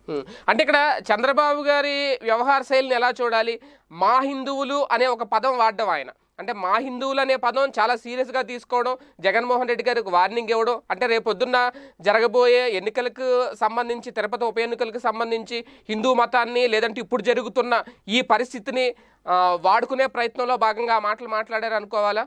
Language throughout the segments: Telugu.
ఉమ్. అంటే ఇక్కడ చంద్రబాబు గారి వ్యవహార శైలిని ఎలా చూడాలి మా హిందువులు అనే ఒక పదం వాడడం ఆయన అంటే మా హిందువులు అనే పదం చాలా సీరియస్గా తీసుకోవడం జగన్మోహన్ రెడ్డి గారికి వార్నింగ్ ఇవ్వడం అంటే రేపొద్దున్న జరగబోయే ఎన్నికలకు సంబంధించి తిరుపతి ఉప ఎన్నికలకు సంబంధించి హిందూ మతాన్ని లేదంటే ఇప్పుడు జరుగుతున్న ఈ పరిస్థితిని ఆ, వాడుకునే ప్రయత్నంలో భాగంగా ఆ మాటలు మాట్లాడారు అనుకోవాలా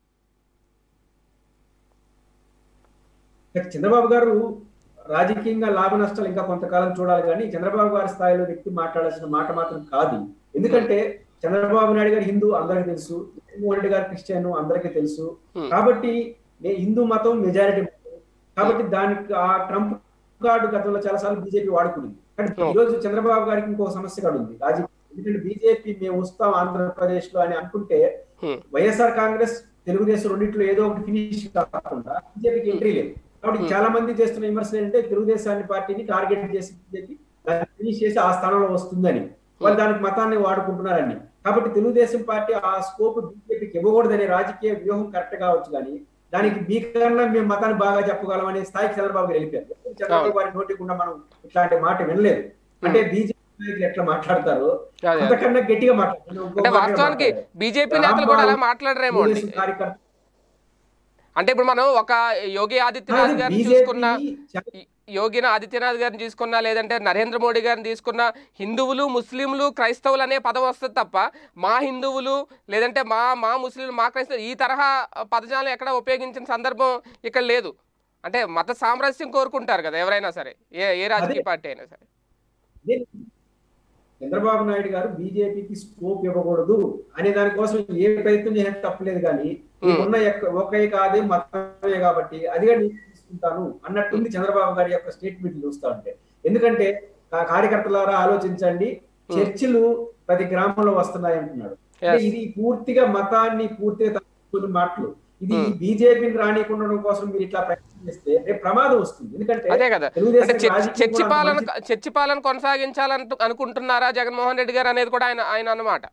ఇక చంద్రబాబు గారు రాజకీయంగా లాభ నష్టాలు ఇంకా కొంతకాలం చూడాలి కానీ చంద్రబాబు గారి స్థాయిలో వ్యక్తి మాట్లాడాల్సిన మాట మాత్రం కాదు ఎందుకంటే చంద్రబాబు నాయుడు గారు హిందూ అందరికీ తెలుసు జగన్మోహన్ రెడ్డి గారు క్రిస్టియన్ అందరికీ తెలుసు Hmm. కాబట్టి నే- హిందూ మతం మెజారిటీ కాబట్టి దానికి ఆ ట్రంప్ కార్డు గతంలో చాలా సార్లు బీజేపీ వాడుకుంది కానీ Hmm. ఈ రోజు చంద్రబాబు గారికి ఇంకో సమస్య కూడా ఉంది రాజకీయ ఎందుకంటే బీజేపీ మేము వస్తాం ఆంధ్రప్రదేశ్ లో అని అనుకుంటే Hmm. వైఎస్ఆర్ కాంగ్రెస్ తెలుగుదేశం రెండిట్లో ఏదో ఒకటి ఫినిష్ కాకుండా బీజేపీకి ఎంట్రీ లేదు కాబట్టి Hmm. చాలా మంది చేస్తున్న విమర్శలు ఏంటంటే తెలుగుదేశాన్ని పార్టీని టార్గెట్ చేసి బీజేపీ దాన్ని ఫినిష్ చేసి ఆ స్థానంలో వస్తుందని వాళ్ళు దానికి మతాన్ని వాడుకుంటున్నారని కాబట్టి తెలుగుదేశం పార్టీ ఆ స్కోప్ బీజేపీకి ఇవ్వకూడదనే రాజకీయ వ్యూహం కరెక్ట్ కావచ్చు కానీ దానికి మీకన్నా మేము మతాన్ని బాగా చెప్పగలం అనే స్థాయికి చంద్రబాబు గారు వెళ్ళిపోయారు ఎప్పుడు చంద్రబాబు గారి నోటి గుండా మనం ఇట్లాంటి మాట వినలేదు అంటే బీజేపీ నాయకులు ఎట్లా మాట్లాడతారు అదే. అంతకన్నా గట్టిగా మాట్లాడతారు అంటే వాస్తవానికి బీజేపీ నేతలు కూడా అలా మాట్లాడరేమో అండి తెలుగుదేశం కార్యకర్త అంటే ఇప్పుడు మనం ఒక యోగి ఆదిత్యనాథ్ గారిని చూసుకున్నా బీజేపీ యోగిన ఆదిత్యనాథ్ గారిని తీసుకున్నా లేదంటే నరేంద్ర మోడీ గారిని తీసుకున్నా హిందువులు ముస్లింలు క్రైస్తవులు అనే పదం వస్తుంది తప్ప మా హిందువులు లేదంటే మా మా ముస్లింలు మా క్రైస్తవులు ఈ తరహా పదజాలం ఎక్కడ ఉపయోగించిన సందర్భం ఇక్కడ లేదు అంటే మత సామరస్యం కోరుకుంటారు కదా ఎవరైనా సరే ఏ ఏ రాజకీయ పార్టీ అయినా సరే చంద్రబాబు నాయుడు గారు బీజేపీకి స్కోప్ ఇవ్వకూడదు అనే దానికోసం ఏ ప్రయత్నం చేసినా తప్పలేదు కానీ Hmm. ఉన్న యొక్క- ఒకే కాదే మతమే కాబట్టి అదిగా నేను తీసుకుంటాను అన్నట్టుంది చంద్రబాబు గారి యొక్క స్టేట్మెంట్ చూస్తా ఉంటే ఎందుకంటే ఆ కార్యకర్తలారా ఆలోచించండి చర్చిలు ప్రతి గ్రామంలో వస్తున్నాయి అంటున్నాడు అంటే Yes. ఇది పూర్తిగా మతాన్ని పూర్తిగా తప్పుకుని మాటలు ఇది Hmm. బీజేపీని రానికుండా కోసం మీరు ఇట్లా ప్రయత్నం చేస్తే రేపు ప్రమాదం వస్తుంది ఎందుకంటే అదే కదా తెలుగుదేశం అంటే చర్చి రాజకీయం చర్చి కూడా అంత పాలన మంచి- చర్చి పాలన కొనసాగించాలని అనుకుంటున్నారా జగన్మోహన్ రెడ్డి గారు అనేది కూడా ఆయన ఆయన అన్నమాట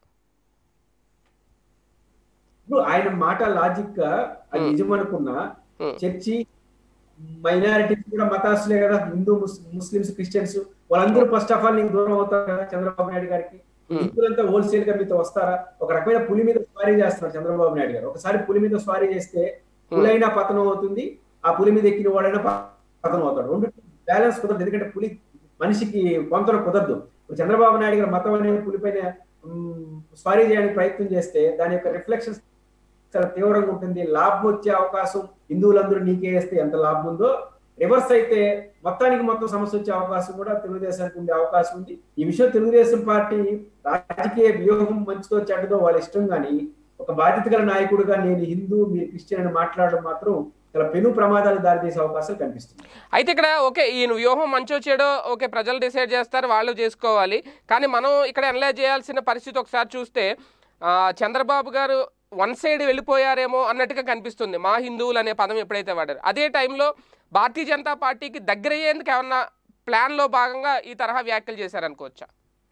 ఇప్పుడు ఆయన మాట లాజిక్ గా అది Hmm. నిజం అనుకున్నా Hmm. చర్చి మైనారిటీస్ కూడా మతాసులే కదా హిందూ ముస్- ముస్లిమ్స్ క్రిస్టియన్స్ వాళ్ళందరూ ఫస్ట్ ఆఫ్ ఆల్ నీకు దూరం అవుతారు కదా చంద్రబాబు నాయుడు గారికి Hmm. హిందువులంతా హోల్సేల్ గా మీతో వస్తారా ఒక రకమైన పులి మీద స్వారీ చేస్తున్నారు చంద్రబాబు నాయుడు గారు ఒకసారి పులి మీద స్వారీ చేస్తే పులైనా పతనం అవుతుంది ఆ పులి మీద ఎక్కిన వాడైనా ప- పతనం అవుతాడు రెండు బ్యాలెన్స్ కుదరదు ఎందుకంటే పులి మనిషికి పొంతన కుదరదు ఇప్పుడు చంద్రబాబు నాయుడు గారు మతం అనే పులిపైన మ్, స్వారీ చేయడానికి ప్రయత్నం చేస్తే దాని యొక్క రిఫ్లెక్షన్స్ చాలా తీవ్రంగా ఉంటుంది లాభం వచ్చే అవకాశం హిందువులందరూ నీకే వేస్తే ఎంత లాభం ఉందో రివర్స్ అయితే మొత్తానికి మొత్తం సమస్య వచ్చే అవకాశం కూడా తెలుగుదేశానికి ఉండే అవకాశం ఉంది ఈ విషయం తెలుగుదేశం పార్టీ రాజకీయ వ్యూహం మంచిదో చెడ్డదో వాళ్ళ ఇష్టం కానీ ఒక బాధ్యత గల నాయకుడుగా నేను హిందూ మీరు క్రిస్టియన్ అని మాట్లాడడం మాత్రం చాలా పెను ప్రమాదాలు దారితీసే అవకాశాలు కనిపిస్తుంది అయితే ఇక్కడ ఓకే ఈయన వ్యూహం మంచో చెడో ఓకే ప్రజలు డిసైడ్ చేస్తారు వాళ్ళు చేసుకోవాలి కానీ మనం ఇక్కడ అనలైజ్ చేయాల్సిన పరిస్థితి ఒకసారి చూస్తే ఆ, చంద్రబాబు గారు వన్ సైడ్ వెళ్ళిపోయారేమో అన్నట్టుగా కనిపిస్తుంది మా హిందువులు అనే పదం ఎప్పుడైతే వాడారు అదే టైంలో భారతీయ జనతా పార్టీకి దగ్గర అయ్యేందుకు ఏమన్నా ప్లాన్లో భాగంగా ఈ తరహా వ్యాఖ్యలు చేశారనుకోవచ్చా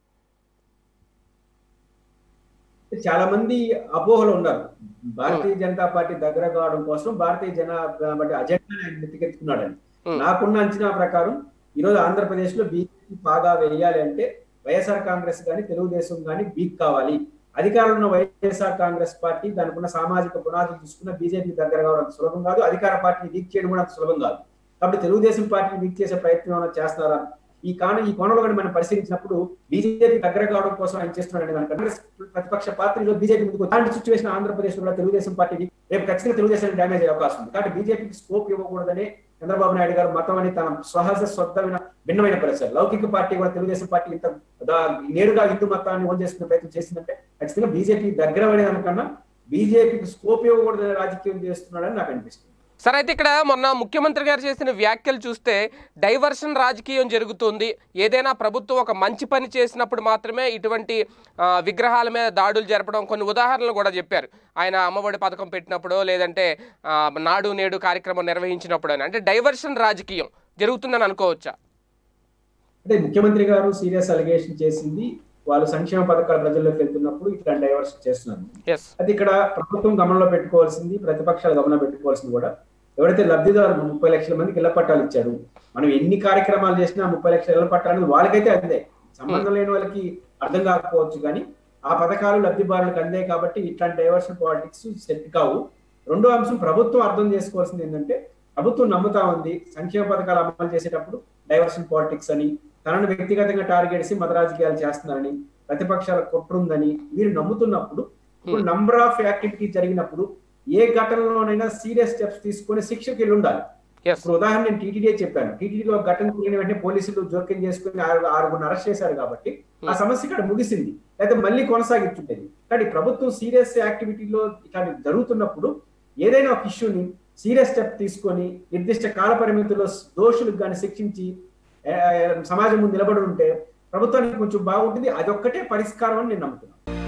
చాలా మంది అపోహలు ఉన్నారు భారతీయ జనతా పార్టీ దగ్గర కావడం కోసం భారతీయ జన పార్టీ అజెండా ఆయన నెత్తికెత్తుకున్నాడని Hmm. నాకున్న అంచనా ప్రకారం ఈరోజు ఆంధ్రప్రదేశ్ లో బీజేపీ బాగా వేయాలి అంటే వైఎస్ఆర్ కాంగ్రెస్ కానీ తెలుగుదేశం కానీ వీక్ కావాలి అధికారంలో ఉన్న వైఎస్ఆర్ కాంగ్రెస్ పార్టీ దానికి ఉన్న సామాజిక పునాదులు చూసుకున్న బీజేపీ దగ్గర కావడం అంత సులభం కాదు అధికార పార్టీని వీక్ చేయడం కూడా అంత సులభం కాదు కాబట్టి తెలుగుదేశం పార్టీని వీక్ చేసే ప్రయత్నం ఏమైనా చేస్తున్నారా ఈ కాన ఈ కోణంలో కానీ మనం పరిశీలించినప్పుడు బీజేపీ దగ్గర కావడం కోసం ఆయన చేస్తున్నాడు మన కాంగ్రెస్ ప్రతిపక్ష పార్టీలో బీజేపీ ముందుకు అలాంటి సిచ్యువేషన్ ఆంధ్రప్రదేశ్ లో కూడా తెలుగుదేశం పార్టీకి రేపు ఖచ్చితంగా తెలుగుదేశం డ్యామేజ్ అయ్యే అవకాశం ఉంది కాబట్టి బీజేపీకి స్కోప్ ఇవ్వకూడదని చంద్రబాబు నాయుడు గారు మతం అని తన సహజ స్వద్ధమైన భిన్నమైన పరిస్థితి లౌకిక పార్టీ కూడా తెలుగుదేశం పార్టీ ఇంత దా- నేరుగా హిందూ మతాన్ని ఓన్ చేసుకునే ప్రయత్నం చేసిందంటే ఖచ్చితంగా బీజేపీ దగ్గర పడే దానికన్నా బీజేపీకి స్కోప్ ఇవ్వకూడదని రాజకీయం చేస్తున్నాడని నాకు అనిపిస్తుంది సరే అయితే ఇక్కడ మొన్న ముఖ్యమంత్రి గారు చేసిన వ్యాఖ్యలు చూస్తే డైవర్షన్ రాజకీయం జరుగుతుంది ఏదైనా ప్రభుత్వం ఒక మంచి పని చేసినప్పుడు మాత్రమే ఇటువంటి ఆ, విగ్రహాల మీద దాడులు జరపడం కొన్ని ఉదాహరణలు కూడా చెప్పారు ఆయన అమ్మఒడి పథకం పెట్టినప్పుడు లేదంటే ఆ, నాడు నేడు కార్యక్రమం నిర్వహించినప్పుడు అని అంటే డైవర్షన్ రాజకీయం జరుగుతుందని అనుకోవచ్చా అంటే ముఖ్యమంత్రి గారు సీరియస్ అలిగేషన్ చేసింది వాళ్ళు సంక్షేమ పథకాలు ప్రజల్లోకి వెళ్తున్నప్పుడు ఇట్లా డైవర్షన్ చేస్తున్నారు ఎస్ అది ఇక్కడ ప్రభుత్వం గమనంలో పెట్టుకోవాల్సింది ప్రతిపక్షాలు గమనంలో పెట్టుకోవాల్సింది కూడా ఎవరైతే లబ్ధిదారు ముప్పై లక్షల మందికి ఇళ్ల పట్టాలు ఇచ్చారు మనం ఎన్ని కార్యక్రమాలు చేసినా ముప్పై లక్షల ఇళ్ల పట్టాలు వాళ్ళకైతే అందే సంబంధం లేని వాళ్ళకి అర్థం కాకపోవచ్చు కానీ ఆ పథకాలు లబ్ధిదారులకు అందే కాబట్టి ఇట్లాంటి డైవర్షన్ పాలిటిక్స్ సెట్ కావు రెండో అంశం ప్రభుత్వం అర్థం చేసుకోవాల్సింది ఏంటంటే ప్రభుత్వం నమ్ముతా ఉంది సంక్షేమ పథకాలు అమలు చేసేటప్పుడు డైవర్షన్ పాలిటిక్స్ అని తనను వ్యక్తిగతంగా టార్గెట్ చేసి మత రాజకీయాలు చేస్తున్నారని ప్రతిపక్షాల కుట్రుందని మీరు నమ్ముతున్నప్పుడు ఇప్పుడు నంబర్ ఆఫ్ యాక్టివిటీ జరిగినప్పుడు ఏ ఘటనలోనైనా సీరియస్ స్టెప్స్ తీసుకొని శిక్షకి వెళ్ళి ఉండాలి ఎస్ ఇప్పుడు ఉదాహరణ నేను టీటీడీ చెప్పాను టీటీడీలో ఒక ఘటన జరిగిన వెంటనే పోలీసులు జోక్యం చేసుకుని ఆరు ఆరుగురిని అరెస్ట్ చేశారు కాబట్టి ఆ సమస్య ఇక్కడ ముగిసింది అయితే మళ్ళీ కొనసాగించుంటది కానీ ప్రభుత్వం సీరియస్ యాక్టివిటీలో ఇట్లాంటి జరుగుతున్నప్పుడు ఏదైనా ఒక ఇష్యూని సీరియస్ స్టెప్ తీసుకొని నిర్దిష్ట కాల పరిమితిలో దోషులకు కానీ శిక్షించి ఆ, సమాజం ముందు నిలబడి ఉంటే ప్రభుత్వానికి కొంచెం బాగుంటుంది అదొక్కటే పరిష్కారం అని నేను నమ్ముతున్నాను